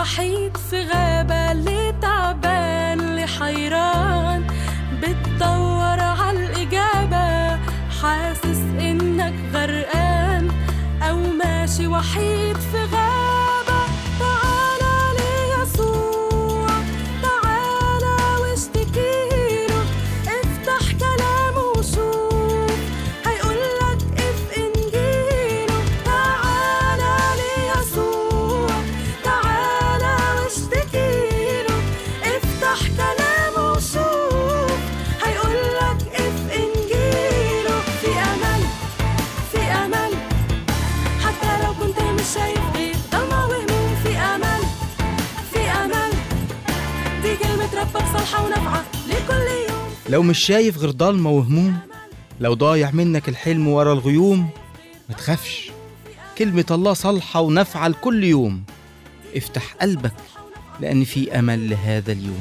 وحيد في غابة اللي تعبان اللي حيران بتدور عالإجابة حاسس إنك غرقان أو ماشي وحيد في غابة تعالى ليسوع تعالى واشتكيله افتح كلامه وشوف هيقولك اف انجيله تعالى ليسوع تعالى واشتكيله افتح كلامه وشوف هيقولك اف انجيله في امل في امل حتى لو كنت مش شايف غير ضلمة وهموم في امل في امل دي كلمة ربك صالحة ونافعة لكل يوم لو مش شايف غير ضلمة وهموم لو ضايع منك الحلم ورا الغيوم ما تخافش كلمة الله صالحة ونافعة لكل يوم افتح قلبك لأن في أمل لهذا اليوم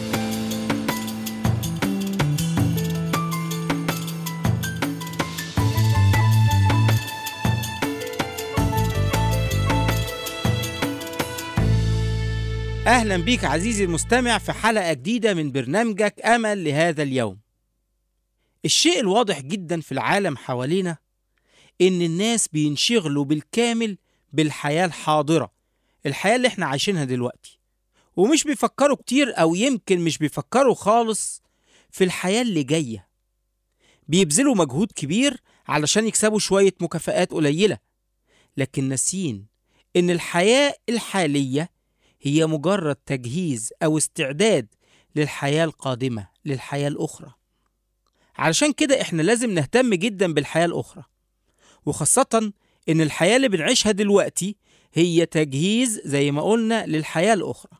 أهلا بيك عزيزي المستمع في حلقة جديدة من برنامجك أمل لهذا اليوم الشيء الواضح جدا في العالم حوالينا إن الناس بينشغلوا بالكامل بالحياة الحاضرة الحياة اللي احنا عايشينها دلوقتي ومش بيفكروا كتير أو يمكن مش بيفكروا خالص في الحياة اللي جاية بيبذلوا مجهود كبير علشان يكسبوا شوية مكافآت قليلة لكن ناسين إن الحياة الحالية هي مجرد تجهيز أو استعداد للحياة القادمة للحياة الأخرى علشان كده إحنا لازم نهتم جدا بالحياة الأخرى وخاصة إن الحياة اللي بنعيشها دلوقتي هي تجهيز زي ما قلنا للحياة الأخرى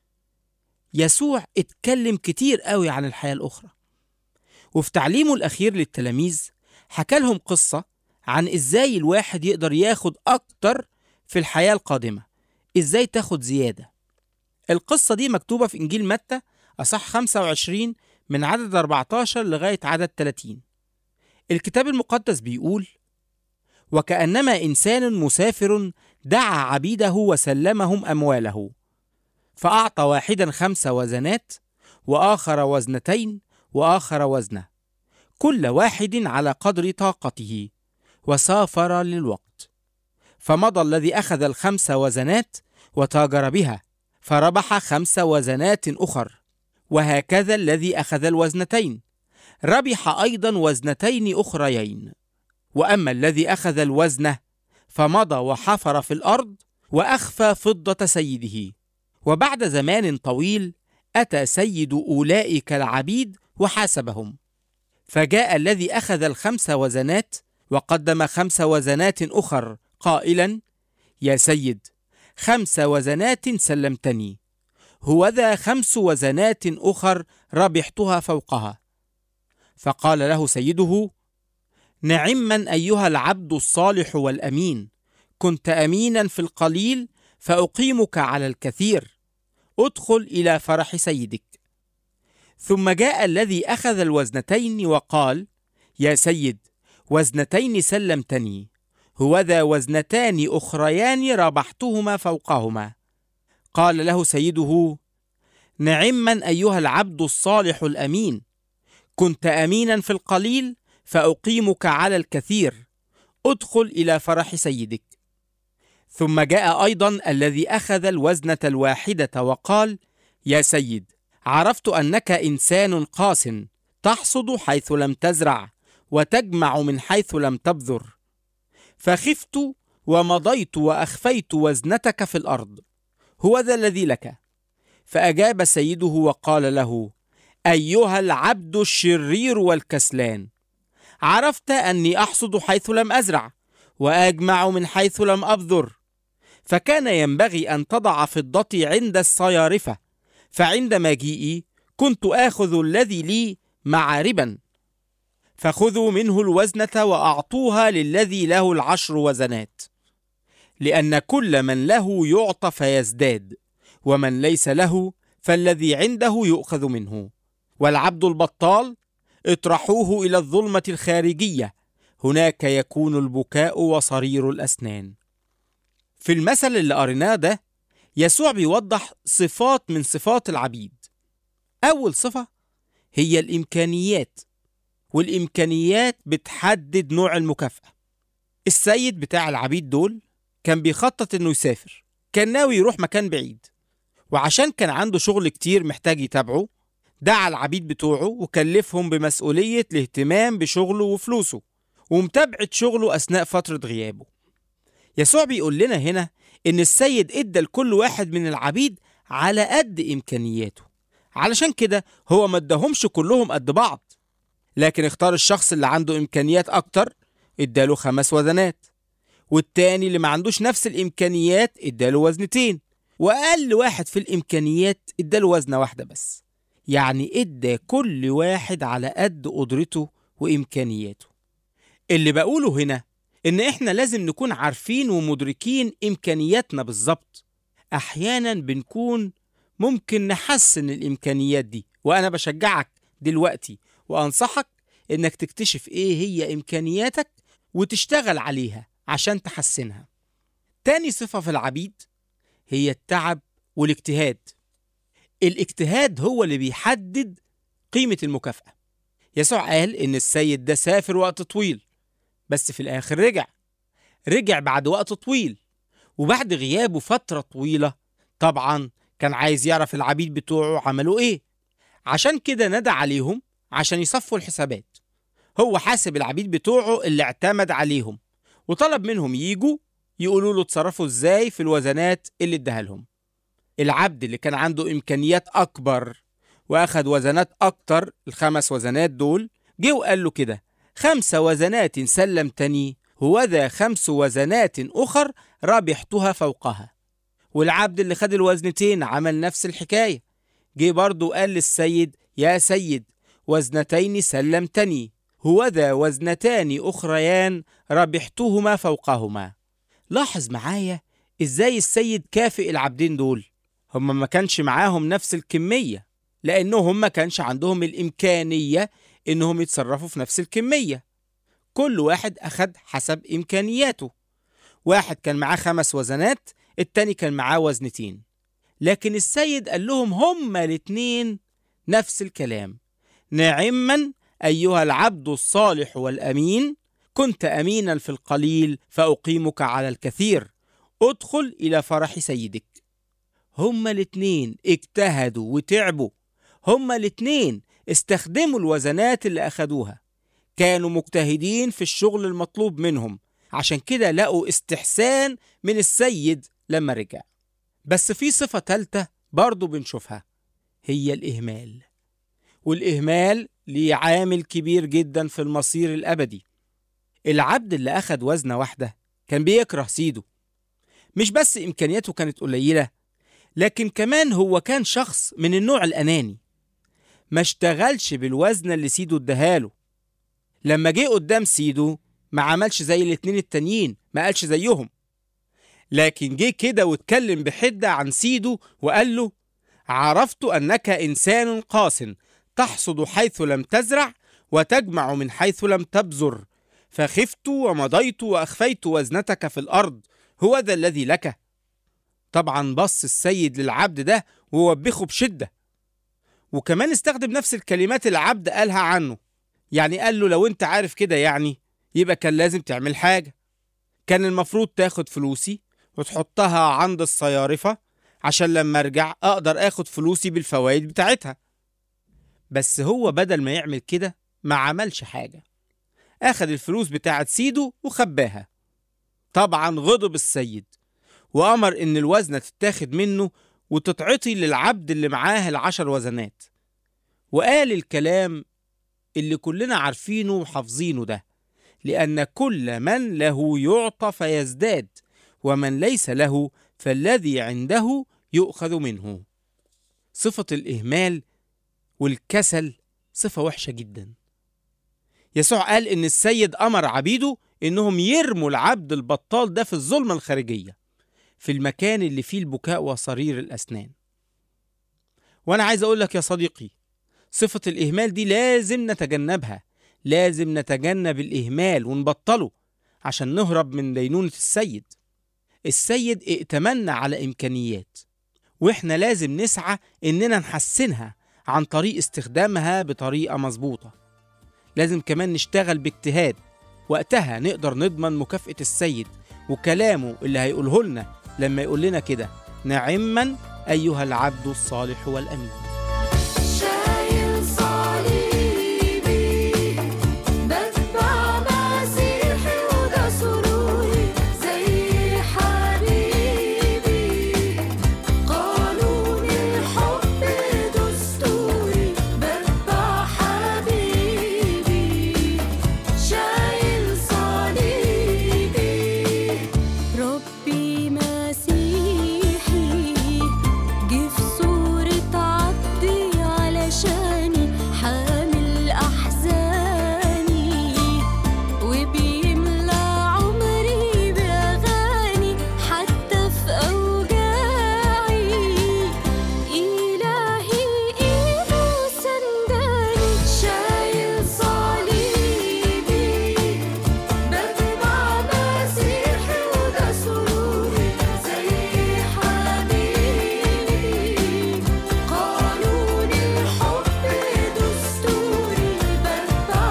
يسوع اتكلم كتير قوي عن الحياة الأخرى وفي تعليمه الأخير للتلاميذ حكى لهم قصة عن إزاي الواحد يقدر ياخد أكتر في الحياة القادمة إزاي تاخد زيادة القصة دي مكتوبة في إنجيل متى أصح 25 من عدد 14 لغاية عدد 30 الكتاب المقدس بيقول وكأنما إنسان مسافر دعا عبيده وسلمهم أمواله فأعطى واحدا خمس وزنات وآخر وزنتين وآخر وزنة كل واحد على قدر طاقته وسافر للوقت فمضى الذي أخذ الخمس وزنات وتاجر بها فربح خمس وزنات أخر وهكذا الذي أخذ الوزنتين ربح أيضا وزنتين أخريين وأما الذي أخذ الوزنة فمضى وحفر في الأرض وأخفى فضة سيده وبعد زمان طويل أتى سيد أولئك العبيد وحاسبهم فجاء الذي أخذ الخمس وزنات وقدم خمس وزنات أخر قائلا يا سيد خمس وزنات سلمتني هوذا خمس وزنات أخر ربحتها فوقها فقال له سيده نعما أيها العبد الصالح والأمين كنت أمينا في القليل فأقيمك على الكثير ادخل إلى فرح سيدك ثم جاء الذي أخذ الوزنتين وقال يا سيد وزنتين سلمتني هوذا وزنتان أخريان ربحتهما فوقهما قال له سيده نعما أيها العبد الصالح الأمين كنت أمينا في القليل فأقيمك على الكثير ادخل إلى فرح سيدك ثم جاء أيضا الذي أخذ الوزنة الواحدة وقال يا سيد عرفت أنك إنسان قاس تحصد حيث لم تزرع وتجمع من حيث لم تبذر فخفت ومضيت واخفيت وزنتك في الارض هو ذا الذي لك فاجاب سيده وقال له ايها العبد الشرير والكسلان عرفت اني احصد حيث لم ازرع واجمع من حيث لم ابذر فكان ينبغي ان تضع فضتي عند الصيارفه فعند مجيئي كنت اخذ الذي لي مع ربا فخذوا منه الوزنة وأعطوها للذي له العشر وزنات لأن كل من له يعطى فيزداد ومن ليس له فالذي عنده يؤخذ منه والعبد البطال اطرحوه إلى الظلمة الخارجية هناك يكون البكاء وصرير الأسنان في المثل اللي قريناه ده يسوع بيوضح صفات من صفات العبيد أول صفة هي الإمكانيات والإمكانيات بتحدد نوع المكافأة السيد بتاع العبيد دول كان بيخطط إنه يسافر كان ناوي يروح مكان بعيد وعشان كان عنده شغل كتير محتاج يتابعه دعا العبيد بتوعه وكلفهم بمسؤولية الاهتمام بشغله وفلوسه ومتابعة شغله أثناء فترة غيابه يسوع بيقول لنا هنا إن السيد إدى لكل واحد من العبيد على قد إمكانياته علشان كده هو ما اداهمش كلهم قد بعض لكن اختار الشخص اللي عنده إمكانيات أكتر اداله خمس وزنات والتاني اللي ما عندوش نفس الإمكانيات اداله وزنتين وأقل واحد في الإمكانيات اداله وزنة واحدة بس يعني ادى كل واحد على قد قدرته وإمكانياته اللي بقوله هنا إن إحنا لازم نكون عارفين ومدركين إمكانياتنا بالظبط أحيانا بنكون ممكن نحسن الإمكانيات دي وأنا بشجعك دلوقتي وأنصحك إنك تكتشف إيه هي إمكانياتك وتشتغل عليها عشان تحسنها تاني صفة في العبيد هي التعب والاجتهاد الاجتهاد هو اللي بيحدد قيمة المكافأة يسوع قال إن السيد ده سافر وقت طويل بس في الآخر رجع رجع بعد وقت طويل وبعد غيابه فترة طويلة طبعا كان عايز يعرف العبيد بتوعه عملوا إيه عشان كده ندى عليهم عشان يصفوا الحسابات هو حاسب العبيد بتوعه اللي اعتمد عليهم وطلب منهم ييجوا يقولوا له اتصرفوا ازاي في الوزنات اللي اداها لهم العبد اللي كان عنده امكانيات اكبر واخد وزنات اكتر الخمس وزنات دول جه وقال له كده خمس وزنات سلمتني هوذا خمس وزنات اخر ربحتها فوقها والعبد اللي خد الوزنتين عمل نفس الحكايه جه برضه قال للسيد يا سيد وزنتين سلمتني هوذا وزنتان اخريان ربحتهما فوقهما لاحظ معايا ازاي السيد كافئ العبدين دول هما ما كانش معاهم نفس الكمية لأنهم ما كانش عندهم الإمكانية إنهم يتصرفوا في نفس الكمية كل واحد أخد حسب إمكانياته واحد كان معاه خمس وزنات التاني كان معاه وزنتين لكن السيد قال لهم هما الاتنين نفس الكلام نعما أيها العبد الصالح والأمين كنت أمينا في القليل فأقيمك على الكثير ادخل إلى فرح سيدك هما الاتنين اجتهدوا وتعبوا هما الاتنين استخدموا الوزنات اللي أخدوها كانوا مجتهدين في الشغل المطلوب منهم عشان كده لقوا استحسان من السيد لما رجع بس في صفة تالتة برضو بنشوفها هي الإهمال والإهمال ليه عامل كبير جدا في المصير الأبدي العبد اللي أخد وزنة واحدة كان بيكره سيده مش بس إمكانياته كانت قليلة لكن كمان هو كان شخص من النوع الأناني ما اشتغلش بالوزنة اللي سيده اداهاله لما جه قدام سيده ما عملش زي الاتنين التانيين ما قالش زيهم لكن جه كده واتكلم بحدة عن سيده وقال له عرفت أنك إنسان قاس تحصد حيث لم تزرع وتجمع من حيث لم تبذر فخفت ومضيت وأخفيت وزنتك في الأرض هو ذا الذي لك طبعا بص السيد للعبد ده ووبخه بشدة وكمان استخدم نفس الكلمات اللي العبد قالها عنه يعني قال له لو انت عارف كده يعني يبقى كان لازم تعمل حاجة كان المفروض تاخد فلوسي وتحطها عند الصيارفة عشان لما ارجع اقدر اخد فلوسي بالفوائد بتاعتها بس هو بدل ما يعمل كده ما عملش حاجة اخد الفلوس بتاعت سيده وخباها طبعا غضب السيد وأمر إن الوزنة تتاخد منه وتتعطي للعبد اللي معاه العشر وزنات وقال الكلام اللي كلنا عارفينه وحافظينه ده لأن كل من له يعطى فيزداد ومن ليس له فالذي عنده يؤخذ منه صفة الإهمال والكسل صفة وحشة جدا يسوع قال إن السيد أمر عبيده إنهم يرموا العبد البطال ده في الظلمة الخارجية في المكان اللي فيه البكاء وصرير الأسنان وأنا عايز أقول لك يا صديقي صفة الإهمال دي لازم نتجنبها لازم نتجنب الإهمال ونبطله عشان نهرب من دينونة السيد السيد ائتمنا على إمكانيات وإحنا لازم نسعى إننا نحسنها عن طريق استخدامها بطريقة مظبوطة لازم كمان نشتغل باجتهاد وقتها نقدر نضمن مكافأة السيد وكلامه اللي هيقوله لنا لما يقول لنا كده نعما أيها العبد الصالح والأمين شايل صليبي بتبع مسيحي وده سروري زي حبيبي قانون الحب دستوري بتبع حبيبي شايل صليبي ربي مسيحي جه في صورة عبدي علشاني حامل أحزاني وبيملى عمري بأغاني حتى في أوجاعي إلهي إيده سنداني شايل صليبي بتبع مسيحي وده سروري زي حبيبي قانون الحب دستوري بتبع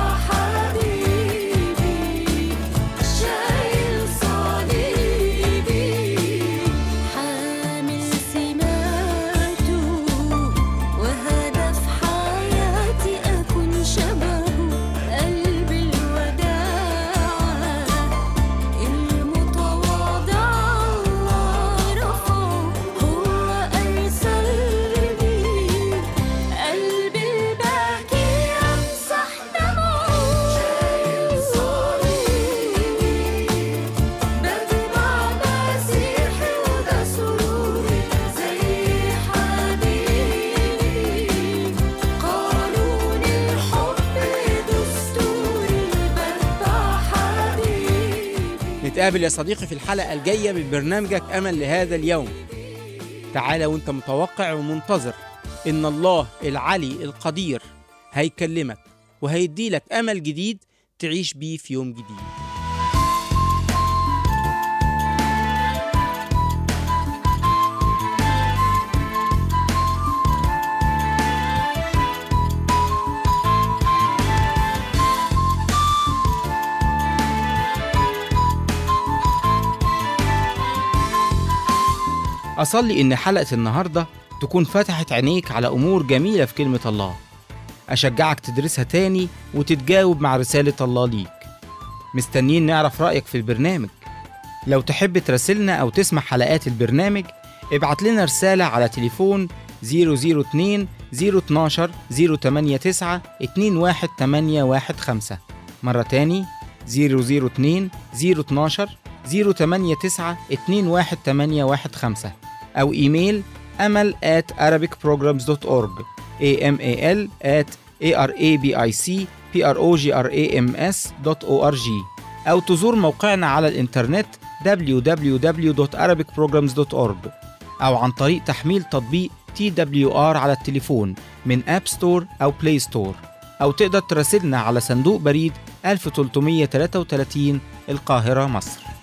حبيبي شايل صليبي حامل سماته وهدف حياتي أكون شبهه قلب الوداعة المتواضع الله رفعه هو أرسلني قلبي الباكي أمسح دمعه شايل صليبي بتبع مسيحي وده سروري زي حبيبي قانون الحب دستوري بتبع حبيبي نتقابل يا صديقي في الحلقة الجاية من برنامجك أمل لهذا اليوم تعالى وانت متوقع ومنتظر إن الله العلي القدير هيكلمك وهيديلك أمل جديد تعيش بيه في يوم جديد أصلي إن حلقة النهاردة تكون فتحت عينيك على أمور جميلة في كلمة الله أشجعك تدرسها تاني وتتجاوب مع رسالة الله ليك مستنيين نعرف رأيك في البرنامج لو تحب تراسلنا أو تسمع حلقات البرنامج ابعت لنا رسالة على تليفون 002 012 089 21815 مرة تاني 002 012 089 21815 أو إيميل أمل at arabicprograms.org amal at arabicprograms.org أو تزور موقعنا على الإنترنت www.arabicprograms.org أو عن طريق تحميل تطبيق TWR على التليفون من أب ستور أو بلاي ستور أو تقدر تراسلنا على صندوق بريد 1333 القاهرة مصر